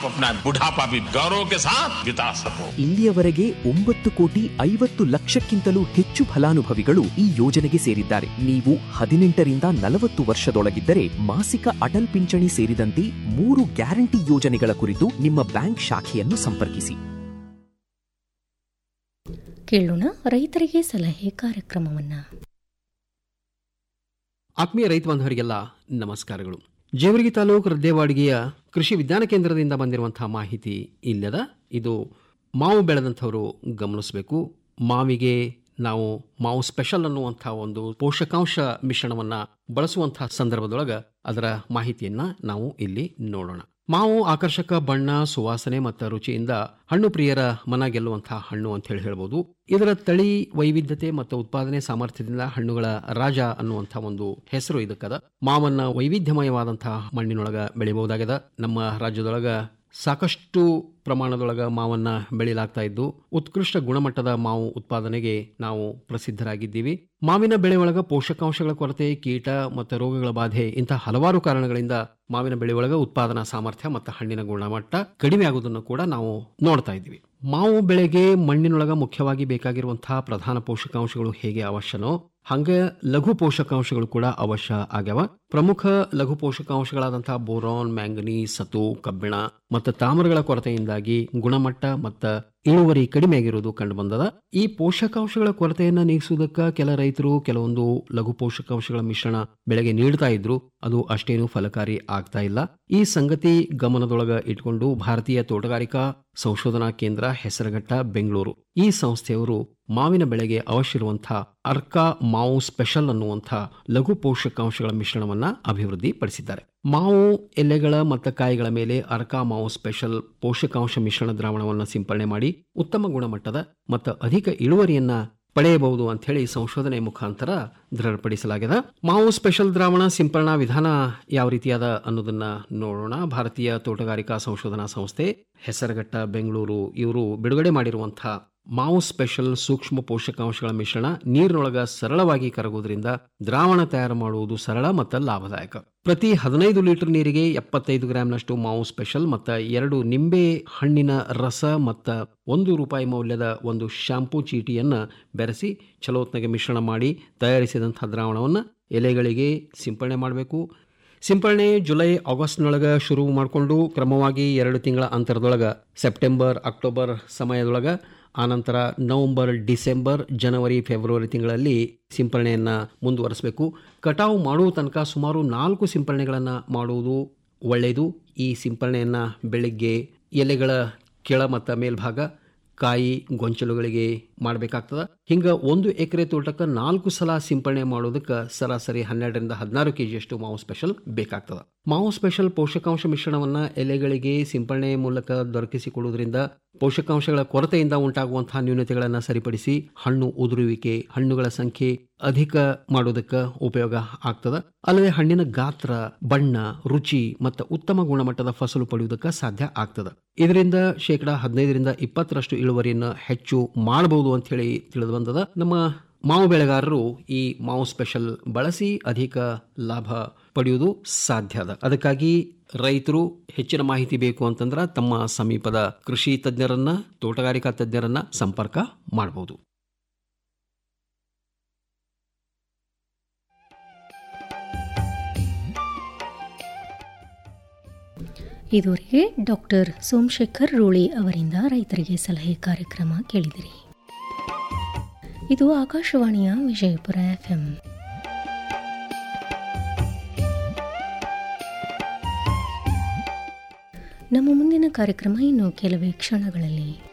अपना बुढ़ापा भी गौरव के साथ बिता सको ಇಲ್ಲಿಯವರೆಗೆ ಒಂಬತ್ತು ಕೋಟಿ ಐವತ್ತು ಲಕ್ಷಕ್ಕಿಂತಲೂ ಹೆಚ್ಚು ಫಲಾನುಭವಿಗಳು ಈ ಯೋಜನೆಗೆ ಸೇರಿದ್ದಾರೆ ನೀವು ಹದಿನೆಂಟರಿಂದ ನಲವತ್ತು ವರ್ಷದೊಳಗಿದ್ದರೆ ಮಾಸಿಕ ಅಟಲ್ ಪಿಂಚಣಿ ಸೇರಿದಂತೆ ಮೂರು ಗ್ಯಾರಂಟಿ ಯೋಜನೆಗಳ ಕುರಿತು ನಿಮ್ಮ ಬ್ಯಾಂಕ್ ಶಾಖೆಯನ್ನು ಸಂಪರ್ಕಿಸಿ ಕೇಳೋಣ ರೈತರಿಗೆ ಸಲಹೆ ಕಾರ್ಯಕ್ರಮವನ್ನ ಆತ್ಮೀಯ ರೈತ ಬಾಂಧವರಿಗೆಲ್ಲ ನಮಸ್ಕಾರಗಳು ಜೇವರ್ಗಿ ತಾಲೂಕು ರದ್ದೇವಾಡಿಗೆಯ ಕೃಷಿ ವಿಜ್ಞಾನ ಕೇಂದ್ರದಿಂದ ಬಂದಿರುವಂತಹ ಮಾಹಿತಿ ಇಲ್ಲದ ಇದು ಮಾವು ಬೆಳೆದಂಥವರು ಗಮನಿಸಬೇಕು ಮಾವಿಗೆ ನಾವು ಮಾವು ಸ್ಪೆಷಲ್ ಅನ್ನುವಂಥ ಒಂದು ಪೋಷಕಾಂಶ ಮಿಶ್ರಣವನ್ನು ಬಳಸುವಂತಹ ಸಂದರ್ಭದೊಳಗೆ ಅದರ ಮಾಹಿತಿಯನ್ನ ನಾವು ಇಲ್ಲಿ ನೋಡೋಣ ಮಾವು ಆಕರ್ಷಕ ಬಣ್ಣ ಸುವಾಸನೆ ಮತ್ತು ರುಚಿಯಿಂದ ಹಣ್ಣು ಪ್ರಿಯರ ಮನ ಗೆಲ್ಲುವಂತಹ ಹಣ್ಣು ಅಂತ ಹೇಳಿ ಹೇಳ್ಬೋದು ಇದರ ತಳಿ ವೈವಿಧ್ಯತೆ ಮತ್ತು ಉತ್ಪಾದನೆ ಸಾಮರ್ಥ್ಯದಿಂದ ಹಣ್ಣುಗಳ ರಾಜ ಅನ್ನುವಂಥ ಒಂದು ಹೆಸರು ಇದಕ್ಕದ ಮಾವನ್ನ ವೈವಿಧ್ಯಮಯವಾದಂತಹ ಮಣ್ಣಿನೊಳಗ ಬೆಳಿಬಹುದಾಗದ ನಮ್ಮ ರಾಜ್ಯದೊಳಗ ಸಾಕಷ್ಟು ಪ್ರಮಾಣದೊಳಗ ಮಾವನ್ನ ಬೆಳೆಯಲಾಗ್ತಾ ಇದ್ದು ಉತ್ಕೃಷ್ಟ ಗುಣಮಟ್ಟದ ಮಾವು ಉತ್ಪಾದನೆಗೆ ನಾವು ಪ್ರಸಿದ್ಧರಾಗಿದ್ದೀವಿ ಮಾವಿನ ಬೆಳೆ ಒಳಗ ಪೋಷಕಾಂಶಗಳ ಕೊರತೆ ಕೀಟ ಮತ್ತು ರೋಗಗಳ ಬಾಧೆ ಇಂತಹ ಹಲವಾರು ಕಾರಣಗಳಿಂದ ಮಾವಿನ ಬೆಳೆ ಒಳಗ ಉತ್ಪಾದನಾ ಸಾಮರ್ಥ್ಯ ಮತ್ತು ಹಣ್ಣಿನ ಗುಣಮಟ್ಟ ಕಡಿಮೆ ಆಗುವುದನ್ನು ಕೂಡ ನಾವು ನೋಡ್ತಾ ಇದ್ದೀವಿ ಮಾವು ಬೆಳೆಗೆ ಮಣ್ಣಿನೊಳಗ ಮುಖ್ಯವಾಗಿ ಬೇಕಾಗಿರುವಂತಹ ಪ್ರಧಾನ ಪೋಷಕಾಂಶಗಳು ಹೇಗೆ ಅವಶ್ಯನೋ ಹಂಗೆ ಲಘು ಪೋಷಕಾಂಶಗಳು ಕೂಡ ಅವಶ್ಯ ಆಗ್ಯಾವ ಪ್ರಮುಖ ಲಘು ಪೋಷಕಾಂಶಗಳಾದಂತಹ ಬೋರಾನ್ ಮ್ಯಾಂಗನೀಸ್ ಸತು ಕಬ್ಬಿಣ ಮತ್ತು ತಾಮ್ರಗಳ ಕೊರತೆಯಿಂದಾಗಿ ಗುಣಮಟ್ಟ ಮತ್ತು ಇಳುವರಿ ಕಡಿಮೆ ಆಗಿರುವುದು ಕಂಡುಬಂದದ ಈ ಪೋಷಕಾಂಶಗಳ ಕೊರತೆಯನ್ನ ನೀಗಿಸುವುದಕ್ಕೆ ಕೆಲ ರೈತರು ಕೆಲವೊಂದು ಲಘು ಪೋಷಕಾಂಶಗಳ ಮಿಶ್ರಣ ಬೆಳೆಗೆ ನೀಡ್ತಾ ಇದ್ರು ಅದು ಅಷ್ಟೇನು ಫಲಕಾರಿ ಆಗ್ತಾ ಇಲ್ಲ ಈ ಸಂಗತಿ ಗಮನದೊಳಗ ಇಟ್ಕೊಂಡು ಭಾರತೀಯ ತೋಟಗಾರಿಕಾ ಸಂಶೋಧನಾ ಕೇಂದ್ರ ಹೆಸರಘಟ್ಟ ಬೆಂಗಳೂರು ಈ ಸಂಸ್ಥೆಯವರು ಮಾವಿನ ಬೆಳೆಗೆ ಅವಶ್ಯ ಇರುವಂತಹ ಅರ್ಕಾ ಮಾವು ಸ್ಪೆಷಲ್ ಅನ್ನುವಂಥ ಲಘು ಪೋಷಕಾಂಶಗಳ ಮಿಶ್ರಣವನ್ನ ಅಭಿವೃದ್ಧಿ ಪಡಿಸಿದ್ದಾರೆ ಮಾವು ಎಲೆಗಳ ಮತ್ತು ಕಾಯಿಗಳ ಮೇಲೆ ಅರ್ಕಾ ಮಾವು ಸ್ಪೆಷಲ್ ಪೋಷಕಾಂಶ ಮಿಶ್ರಣ ದ್ರಾವಣವನ್ನು ಸಿಂಪಡಣೆ ಮಾಡಿ ಉತ್ತಮ ಗುಣಮಟ್ಟದ ಮತ್ತು ಅಧಿಕ ಇಳುವರಿಯನ್ನ ಪಡೆಯಬಹುದು ಅಂತ ಹೇಳಿ ಸಂಶೋಧನೆ ಮುಖಾಂತರ ದೃಢಪಡಿಸಲಾಗಿದೆ ಮಾವು ಸ್ಪೆಷಲ್ ದ್ರಾವಣ ಸಿಂಪರಣಾ ವಿಧಾನ ಯಾವ ರೀತಿಯಾದ ಅನ್ನೋದನ್ನ ನೋಡೋಣ ಭಾರತೀಯ ತೋಟಗಾರಿಕಾ ಸಂಶೋಧನಾ ಸಂಸ್ಥೆ ಹೆಸರಘಟ್ಟ ಬೆಂಗಳೂರು ಇವರು ಬಿಡುಗಡೆ ಮಾಡಿರುವಂತಹ ಮಾವು ಸ್ಪೆಷಲ್ ಸೂಕ್ಷ್ಮ ಪೋಷಕಾಂಶಗಳ ಮಿಶ್ರಣ ನೀರಿನೊಳಗ ಸರಳವಾಗಿ ಕರಗುವುದರಿಂದ ದ್ರಾವಣ ತಯಾರು ಮಾಡುವುದು ಸರಳ ಮತ್ತು ಲಾಭದಾಯಕ ಪ್ರತಿ ಹದಿನೈದು ಲೀಟರ್ ನೀರಿಗೆ ಎಪ್ಪತ್ತೈದು ಗ್ರಾಂನಷ್ಟು ಮಾವು ಸ್ಪೆಷಲ್ ಮತ್ತು ಎರಡು ನಿಂಬೆ ಹಣ್ಣಿನ ರಸ ಮತ್ತು ಒಂದು ರೂಪಾಯಿ ಮೌಲ್ಯದ ಒಂದು ಶಾಂಪೂ ಚೀಟಿಯನ್ನು ಬೆರೆಸಿ ಚಲೋತ್ನಾಗೆ ಮಿಶ್ರಣ ಮಾಡಿ ತಯಾರಿಸಿದಂಥ ದ್ರಾವಣವನ್ನು ಎಲೆಗಳಿಗೆ ಸಿಂಪಡಣೆ ಮಾಡಬೇಕು ಸಿಂಪಡಣೆ ಜುಲೈ ಆಗಸ್ಟ್ನೊಳಗೆ ಶುರು ಮಾಡಿಕೊಂಡು ಕ್ರಮವಾಗಿ ಎರಡು ತಿಂಗಳ ಅಂತರದೊಳಗೆ ಸೆಪ್ಟೆಂಬರ್ ಅಕ್ಟೋಬರ್ ಸಮಯದೊಳಗೆ ಆನಂತರ ನವೆಂಬರ್ ಡಿಸೆಂಬರ್ ಜನವರಿ ಫೆಬ್ರವರಿ ತಿಂಗಳಲ್ಲಿ ಸಿಂಪರಣೆಯನ್ನು ಮುಂದುವರಿಸಬೇಕು ಕಟಾವು ಮಾಡುವ ತನಕ ಸುಮಾರು ನಾಲ್ಕು ಸಿಂಪರಣೆಗಳನ್ನು ಮಾಡುವುದು ಒಳ್ಳೆಯದು ಈ ಸಿಂಪರಣೆಯನ್ನು ಬೆಳಿಗ್ಗೆ ಎಲೆಗಳ ಕೆಳ ಮತ್ತು ಮೇಲ್ಭಾಗ ಕಾಯಿ ಗೊಂಚಲುಗಳಿಗೆ ಮಾಡಬೇಕಾಗ್ತದೆ ಹಿಂಗೆ ಒಂದು ಎಕರೆ ತೋಟಕ್ಕೆ ನಾಲ್ಕು ಸಲ ಸಿಂಪರಣೆ ಮಾಡೋದಕ್ಕೆ ಸರಾಸರಿ ಹನ್ನೆರಡರಿಂದ ಹದಿನಾರು ಕೆ ಜಿಯಷ್ಟು ಮಾವು ಸ್ಪೆಷಲ್ ಬೇಕಾಗ್ತದೆ ಮಾವು ಸ್ಪೆಷಲ್ ಪೋಷಕಾಂಶ ಮಿಶ್ರಣವನ್ನು ಎಲೆಗಳಿಗೆ ಸಿಂಪರಣೆ ಮೂಲಕ ದೊರಕಿಸಿಕೊಡುವುದರಿಂದ ಪೋಷಕಾಂಶಗಳ ಕೊರತೆಯಿಂದ ಉಂಟಾಗುವಂತಹ ನ್ಯೂನತೆಗಳನ್ನು ಸರಿಪಡಿಸಿ ಹಣ್ಣು ಉದುರುವಿಕೆ ಹಣ್ಣುಗಳ ಸಂಖ್ಯೆ ಅಧಿಕ ಮಾಡೋದಕ್ಕೆ ಉಪಯೋಗ ಆಗ್ತದೆ ಅಲ್ಲದೆ ಹಣ್ಣಿನ ಗಾತ್ರ ಬಣ್ಣ ರುಚಿ ಮತ್ತು ಉತ್ತಮ ಗುಣಮಟ್ಟದ ಫಸಲು ಪಡೆಯುವುದಕ್ಕೆ ಸಾಧ್ಯ ಆಗ್ತದೆ ಇದರಿಂದ ಶೇಕಡ ಹದಿನೈದರಿಂದ ಇಪ್ಪತ್ತರಷ್ಟು ಇಳುವರಿಯನ್ನು ಹೆಚ್ಚು ಮಾಡಬಹುದು ಅಂತ ಹೇಳಿ ತಿಳಿದು ಬಂದದ ನಮ್ಮ ಮಾವು ಬೆಳೆಗಾರರು ಈ ಮಾವು ಸ್ಪೆಷಲ್ ಬಳಸಿ ಅಧಿಕ ಲಾಭ ಪಡೆಯುವುದು ಸಾಧ್ಯ ಅದ ಅದಕ್ಕಾಗಿ ರೈತರು ಹೆಚ್ಚಿನ ಮಾಹಿತಿ ಬೇಕು ಅಂತಂದ್ರೆ ತಮ್ಮ ಸಮೀಪದ ಕೃಷಿ ತಜ್ಞರನ್ನ ತೋಟಗಾರಿಕಾ ತಜ್ಞರನ್ನ ಸಂಪರ್ಕ ಮಾಡಬಹುದು ಇದುವರೆಗೆ ಡಾಕ್ಟರ್ ಸೋಮಶೇಖರ್ ರೂಳಿ ಅವರಿಂದ ರೈತರಿಗೆ ಸಲಹೆ ಕಾರ್ಯಕ್ರಮ ಕೇಳಿದಿರಿ ಇದು ಆಕಾಶವಾಣಿಯ ವಿಜಯಪುರ ಎಫ್ಎಂ ನಮ್ಮ ಮುಂದಿನ ಕಾರ್ಯಕ್ರಮ ಇನ್ನು ಕೆಲವೇ ಕ್ಷಣಗಳಲ್ಲಿ